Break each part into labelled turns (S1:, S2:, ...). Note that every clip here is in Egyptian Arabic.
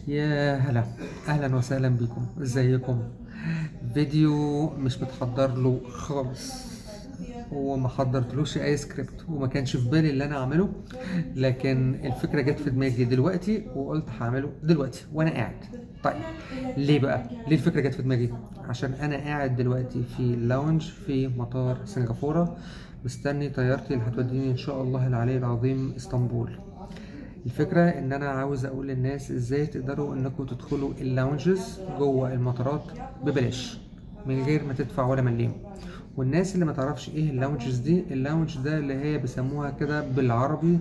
S1: يا هلا اهلا وسهلا بكم ازيكم فيديو مش متحضر له خالص وما حضرتلوش اي سكريبت وما كانش في بالي اللي انا اعمله لكن الفكره جت في دماغي دلوقتي وقلت هعمله دلوقتي وانا قاعد طيب ليه بقى ليه الفكره جت في دماغي عشان انا قاعد دلوقتي في لاونج في مطار سنغافوره مستني طيارتي اللي هتوديني ان شاء الله العلي العظيم اسطنبول الفكرة ان انا عاوز اقول للناس ازاي تقدروا انكم تدخلوا اللاونجز جوه المطارات ببلاش من غير ما تدفع ولا مليم والناس اللي ما تعرفش ايه اللاونجز دي اللاونج ده اللي هي بيسموها كده بالعربي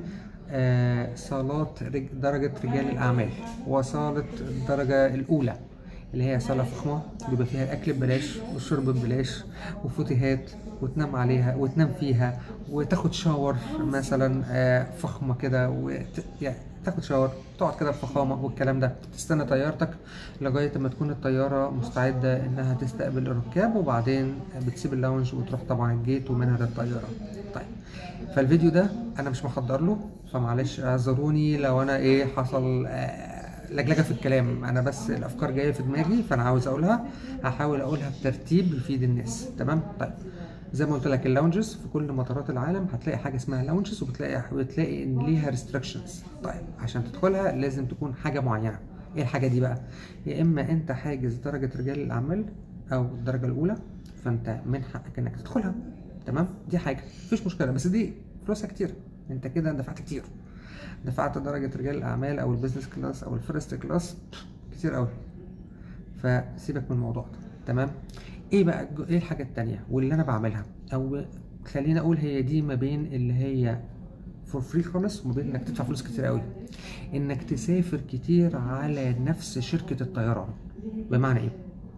S1: آه صالات رج... درجة رجال الأعمال وصالة الدرجة الأولى اللي هي صالة فخمة بيبقى فيها الأكل ببلاش والشرب ببلاش وفوتيهات وتنام عليها وتنام فيها وتاخد شاور مثلا آه، فخمة كده وت... يعني تاخد شاور تقعد كده بفخامة والكلام ده تستنى طيارتك لغاية ما تكون الطيارة مستعدة إنها تستقبل الركاب وبعدين بتسيب اللاونج وتروح طبعا الجيت ومنها للطيارة طيب فالفيديو ده أنا مش محضر له فمعلش اعذروني لو أنا إيه حصل آه، لجلجه في الكلام انا بس الافكار جايه في دماغي فانا عاوز اقولها هحاول اقولها بترتيب يفيد الناس تمام طيب زي ما قلت لك اللاونجز في كل مطارات العالم هتلاقي حاجه اسمها لاونجز وبتلاقي بتلاقي ان ليها ريستريكشنز طيب عشان تدخلها لازم تكون حاجه معينه ايه الحاجه دي بقى يا اما انت حاجز درجه رجال الاعمال او الدرجه الاولى فانت من حقك انك تدخلها تمام دي حاجه مفيش مشكله بس دي فلوسها كتير انت كده دفعت كتير دفعت درجة رجال الأعمال أو البيزنس كلاس أو الفيرست كلاس كتير أوي فسيبك من الموضوع ده تمام إيه بقى الج- إيه الحاجة التانية واللي أنا بعملها أو خلينا أقول هي دي ما بين اللي هي فور فري خالص وما بين إنك تدفع فلوس كتير أوي إنك تسافر كتير على نفس شركة الطيران بمعنى إيه؟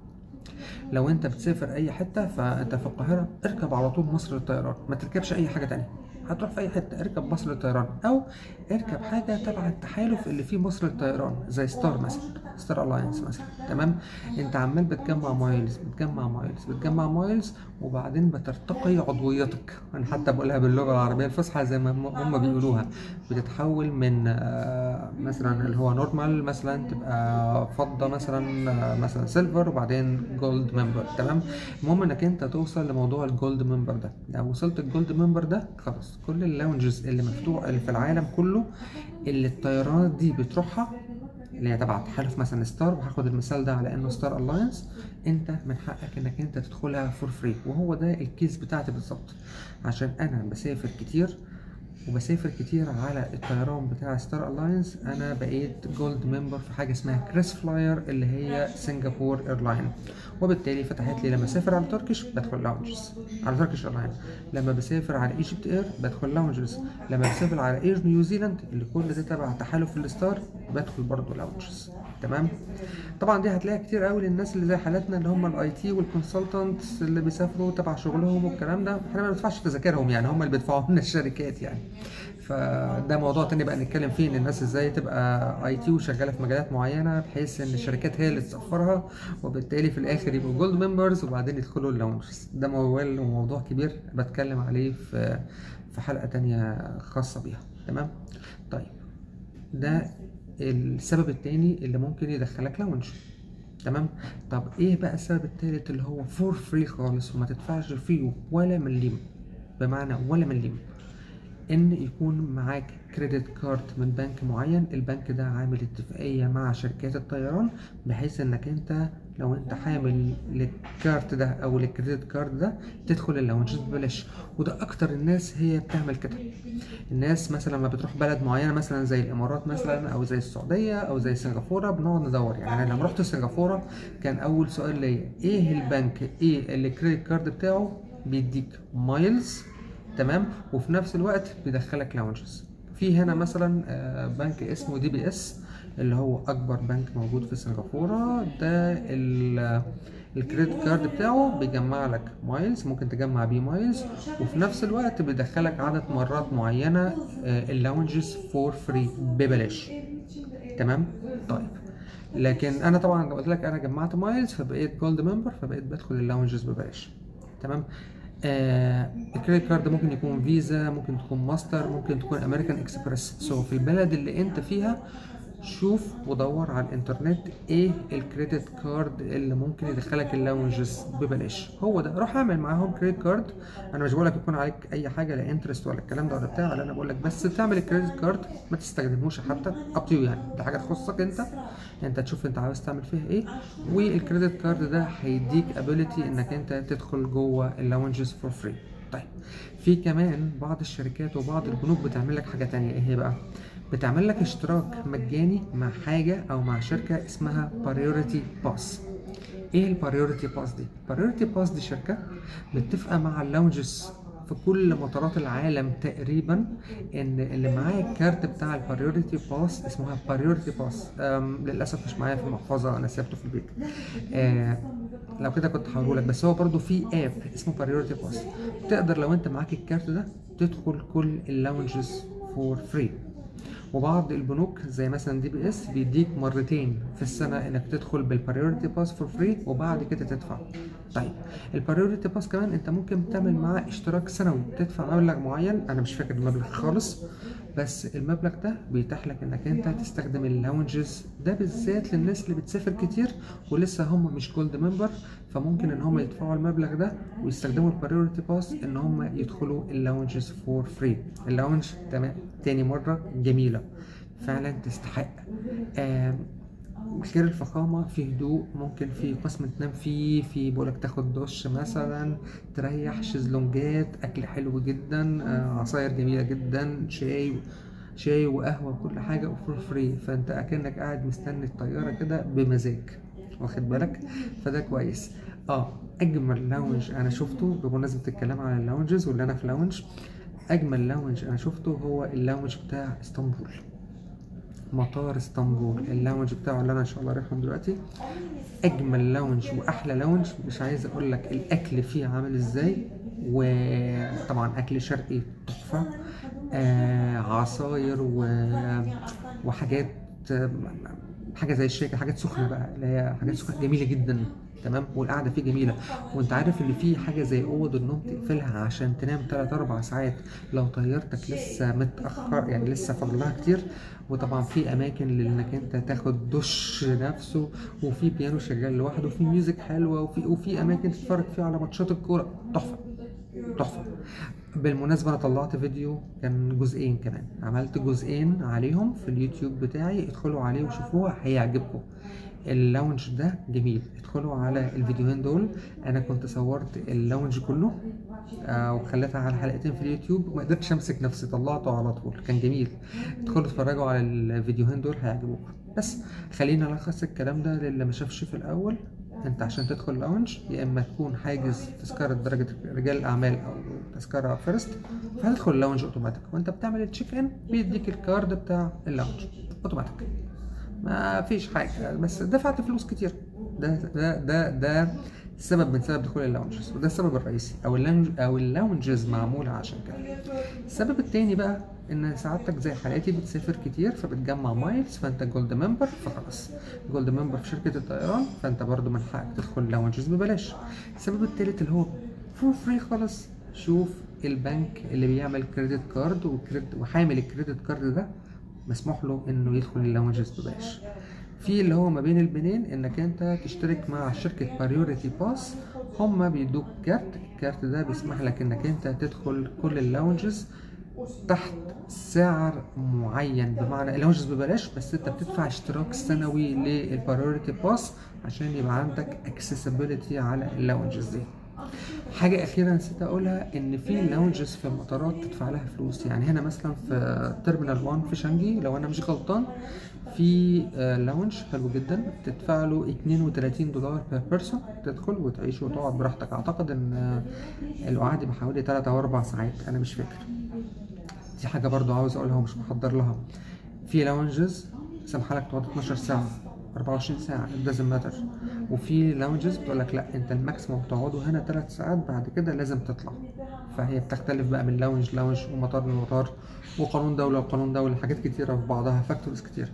S1: لو انت بتسافر اي حته فانت في القاهره اركب على طول مصر للطيران ما تركبش اي حاجه تانية هتروح في اي حته اركب مصر للطيران او اركب حاجه تبع التحالف اللي فيه مصر للطيران زي ستار مثلا ستار الاينس مثلا تمام انت عمال بتجمع مايلز بتجمع مايلز بتجمع مايلز وبعدين بترتقي عضويتك انا حتى بقولها باللغه العربيه الفصحى زي ما هم- هم بيقولوها بتتحول من آه، مثلا اللي هو نورمال مثلا تبقى فضه مثلا آه، مثلا سيلفر وبعدين جولد ممبر تمام المهم انك انت توصل لموضوع الجولد ممبر ده لو وصلت الجولد ممبر ده خلاص كل اللاونجز اللي مفتوح اللي في العالم كله اللي الطيرانات دي بتروحها اللي هي تبع تحالف مثلا ستار وهاخد المثال ده على انه ستار الاينس انت من حقك انك انت تدخلها فور فري وهو ده الكيس بتاعتي بالظبط عشان انا بسافر كتير وبسافر كتير على الطيران بتاع ستار الاينس انا بقيت جولد ممبر في حاجه اسمها كريس فلاير اللي هي سنغافور ايرلاين وبالتالي فتحت لي لما اسافر على تركش بدخل لاونجز على تركش ايرلاين لما بسافر على ايجيبت اير بدخل لاونجز لما بسافر على اير نيوزيلاند اللي كل ده تبع تحالف الستار بدخل برضه لاونجز تمام طبعا دي هتلاقيها كتير قوي للناس اللي زي حالاتنا اللي هم الاي تي والكونسلتنتس اللي بيسافروا تبع شغلهم والكلام ده احنا ما بندفعش تذاكرهم يعني هم اللي بيدفعوا لنا الشركات يعني فده موضوع تاني بقى نتكلم فيه ان الناس ازاي تبقى اي تي وشغاله في مجالات معينه بحيث ان الشركات هي اللي تسفرها وبالتالي في الاخر يبقوا جولد ممبرز وبعدين يدخلوا اللونجز ده موال وموضوع كبير بتكلم عليه في في حلقه تانية خاصه بيها تمام طيب ده السبب التاني اللي ممكن يدخلك لاونج تمام طب ايه بقى السبب التالت اللي هو فور فري خالص وما تدفعش فيه ولا مليم بمعنى ولا مليم ان يكون معاك كريدت كارد من بنك معين البنك ده عامل اتفاقية مع شركات الطيران بحيث انك انت لو انت حامل للكارت ده او للكريدت كارد ده تدخل اللونجز ببلاش وده اكتر الناس هي بتعمل كده الناس مثلا لما بتروح بلد معينه مثلا زي الامارات مثلا او زي السعوديه او زي سنغافوره بنقعد ندور يعني انا لما رحت سنغافوره كان اول سؤال ليا ايه البنك ايه اللي الكريدت كارد بتاعه بيديك مايلز تمام وفي نفس الوقت بيدخلك لاونجز في هنا مثلا آه، بنك اسمه دي بي اس اللي هو اكبر بنك موجود في سنغافوره ده ال- الكريدت كارد بتاعه بيجمع لك مايلز ممكن تجمع بيه مايلز وفي نفس الوقت بيدخلك عدد مرات معينه آه، اللاونجز فور فري ببلاش تمام طيب لكن انا طبعا قلت لك انا جمعت مايلز فبقيت جولد ممبر فبقيت بدخل اللاونجز ببلاش تمام آه الكريدت كارد ممكن يكون فيزا ممكن تكون ماستر ممكن تكون امريكان اكسبريس سو في البلد اللي انت فيها شوف ودور على الانترنت ايه الكريدت كارد اللي ممكن يدخلك اللاونجز ببلاش هو ده روح اعمل معاهم كريدت كارد انا مش بقولك يكون عليك اي حاجه لا انترست ولا الكلام ده ولا بتاع لا انا بقول لك بس تعمل الكريدت كارد ما تستخدموش حتى اب يعني ده حاجه تخصك انت انت تشوف انت عاوز تعمل فيها ايه والكريدت كارد ده هيديك ابيليتي انك انت تدخل جوه اللاونجز فور فري طيب في كمان بعض الشركات وبعض البنوك بتعمل لك حاجه تانية ايه هي بقى بتعمل لك اشتراك مجاني مع حاجه او مع شركه اسمها باريوريتي باس ايه الباريوريتي باس دي باريوريتي باس دي شركه متفقه مع اللاونجز في كل مطارات العالم تقريبا ان اللي معاه الكارت بتاع الباريوريتي باس اسمها باريوريتي باس للاسف مش معايا في المحفظه انا سيبته في البيت آه لو كده كنت هقوله لك بس هو برضو في اب اسمه باريوريتي باس تقدر لو انت معاك الكارت ده تدخل كل اللاونجز فور فري وبعض البنوك زي مثلا دي بي اس بيديك مرتين في السنه انك تدخل بالبريورتي باس فور فري وبعد كده تدفع طيب البريورتي باس كمان انت ممكن تعمل معاه اشتراك سنوي تدفع مبلغ معين انا مش فاكر المبلغ خالص بس المبلغ ده بيتيح لك انك انت تستخدم اللاونجز ده بالذات للناس اللي بتسافر كتير ولسه هم مش جولد ممبر فممكن ان هم يدفعوا المبلغ ده ويستخدموا البريورتي باس ان هم يدخلوا اللاونجز فور فري اللاونج تمام تاني مره جميله فعلا تستحق آم، غير الفخامة في هدوء ممكن في قسم تنام فيه في بقولك تاخد دش مثلا تريح شезлونجات أكل حلو جدا آه، عصاير جميلة جدا شاي شاي وقهوة وكل حاجة وفور فري فأنت أكنك قاعد مستني الطيارة كده بمزاج واخد بالك فده كويس اه أجمل لاونج أنا شفته بمناسبة الكلام عن اللاونجز واللي أنا في لاونج أجمل لاونج أنا شفته هو اللاونج بتاع اسطنبول مطار اسطنبول اللاونج بتاعه اللي انا ان شاء الله رايحهم دلوقتي اجمل لاونج واحلى لاونج مش عايز اقول لك الاكل فيه عامل ازاي وطبعا اكل شرقي تحفه آه عصاير و... وحاجات حاجه زي الشيك حاجات سخنه بقى اللي هي حاجات سخنه جميله جدا تمام والقعده فيه جميله وانت عارف اللي فيه حاجه زي اوض النوم تقفلها عشان تنام 3 4 ساعات لو طيارتك لسه متاخر يعني لسه فاضلها كتير وطبعا في اماكن لانك انت تاخد دش نفسه وفي بيانو شغال لوحده وفي ميوزك حلوه وفي وفي اماكن تتفرج فيها على ماتشات الكوره تحفه تحفه بالمناسبة أنا طلعت فيديو كان جزئين كمان عملت جزئين عليهم في اليوتيوب بتاعي ادخلوا عليه وشوفوه هيعجبكم اللاونج ده جميل ادخلوا على الفيديوهين دول انا كنت صورت اللاونج كله آه وخليتها على حلقتين في اليوتيوب وما قدرتش امسك نفسي طلعته على طول كان جميل ادخلوا اتفرجوا على الفيديوهين دول هيعجبوكم بس خلينا نلخص الكلام ده للي ما شافش في الاول انت عشان تدخل لاونج يا اما تكون حاجز تذكره درجه رجال الاعمال او تذكره فيرست فهتدخل اللاونج اوتوماتيك وانت بتعمل التشيك ان بيديك الكارد بتاع اللاونج اوتوماتيك ما فيش حاجه بس دفعت فلوس كتير ده ده ده ده سبب من سبب دخول اللاونجز وده السبب الرئيسي او اللاونج او اللاونجز معموله عشان كده السبب التاني بقى ان سعادتك زي حالاتي بتسافر كتير فبتجمع مايلز فانت جولد ممبر فخلاص جولد ممبر في شركه الطيران فانت برضو من حقك تدخل لاونجز ببلاش السبب التالت اللي هو فور فري خالص شوف البنك اللي بيعمل كريدت كارد وكريدت وحامل الكريدت كارد ده مسموح له انه يدخل اللاونجز ببلاش في اللي هو ما بين البنين انك انت تشترك مع شركة باريوريتي باس هما بيدوك كارت الكارت ده بيسمح لك انك انت تدخل كل اللاونجز تحت سعر معين بمعنى اللاونجز ببلاش بس انت بتدفع اشتراك سنوي للباريوريتي باس عشان يبقى عندك اكسسبيليتي على اللاونجز دي حاجة أخيرة نسيت أقولها إن في لاونجز في المطارات تدفع لها فلوس يعني هنا مثلا في تيرمينال 1 في شانجي لو أنا مش غلطان في لاونج حلو جدا تدفع له 32 دولار بير بيرسون تدخل وتعيش وتقعد براحتك أعتقد إن القعاد يبقى حوالي 3 أو 4 ساعات أنا مش فاكر دي حاجة برضو عاوز أقولها ومش محضر لها في لاونجز سامحة لك تقعد 12 ساعة 24 ساعة it doesn't matter وفي لاونجز بتقول لك لا انت الماكسيموم تقعده هنا 3 ساعات بعد كده لازم تطلع فهي بتختلف بقى من لاونج لاونج ومطار لمطار وقانون دولة وقانون دولة حاجات كتيرة في بعضها فاكتورز كتير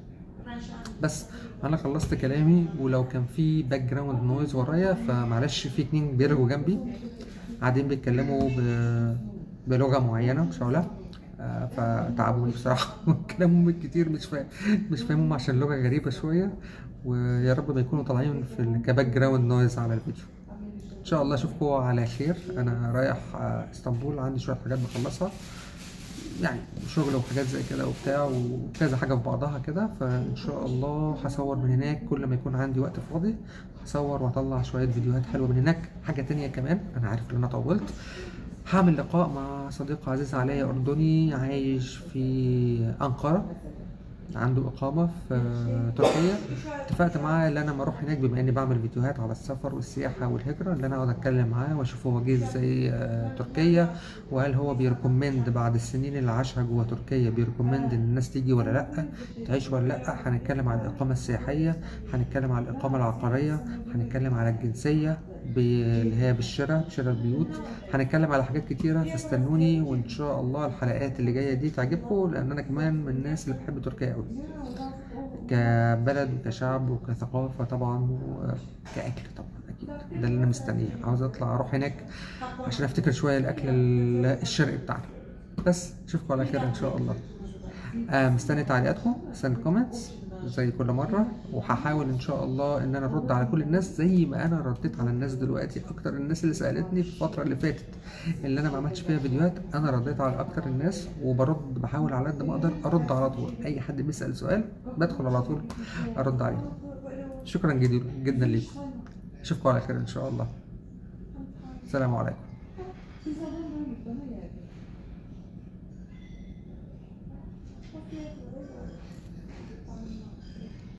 S1: بس انا خلصت كلامي ولو كان في باك جراوند نويز ورايا فمعلش في اتنين بيرجوا جنبي قاعدين بيتكلموا ب... بلغة معينة مش هقولها آه، فتعبوني بصراحة كلامهم الكتير مش فاهم مش فاهمهم عشان اللغة غريبة شوية ويا رب ما يكونوا طالعين في ال- كباك جراوند نويز على الفيديو ان شاء الله اشوفكم على خير انا رايح آه، اسطنبول عندي شوية حاجات بخلصها يعني شغل وحاجات زي كده وبتاع وكذا حاجة في بعضها كده فإن شاء الله هصور من هناك كل ما يكون عندي وقت فاضي هصور وأطلع شوية فيديوهات حلوة من هناك حاجة تانية كمان أنا عارف إن أنا طولت هعمل لقاء مع صديق عزيز عليا أردني عايش في أنقرة عنده إقامة في تركيا اتفقت معاه إن أنا لما أروح هناك بما إني بعمل فيديوهات على السفر والسياحة والهجرة إن أنا أقعد أتكلم معاه وأشوف هو جه إزاي آه، تركيا وهل هو بيركومند بعد السنين اللي عاشها جوه تركيا بيركومند إن الناس تيجي ولا لأ تعيش ولا لأ هنتكلم عن الإقامة السياحية هنتكلم عن الإقامة العقارية هنتكلم على الجنسية ب- اللي هي بالشراء شراء البيوت هنتكلم على حاجات كتيرة فاستنوني وإن شاء الله الحلقات اللي جاية دي تعجبكم لأن أنا كمان من الناس اللي بحب تركيا أوي كبلد وكشعب وكثقافة طبعا وكأكل طبعا أكيد ده اللي أنا مستنيه عاوز أطلع أروح هناك عشان أفتكر شوية الأكل ال- الشرقي بتاعنا بس أشوفكم على خير إن شاء الله آه مستني تعليقاتكم مستني كومنتس زي كل مرة وهحاول إن شاء الله إن أنا أرد على كل الناس زي ما أنا رديت على الناس دلوقتي أكتر الناس اللي سألتني في الفترة اللي فاتت اللي أنا ما عملتش فيها فيديوهات أنا رديت على أكتر الناس وبرد بحاول على قد ما أقدر أرد على طول أي حد بيسأل سؤال بدخل على طول أرد عليه شكرا جدا جدا ليكم أشوفكم على خير إن شاء الله السلام عليكم
S2: Thank you.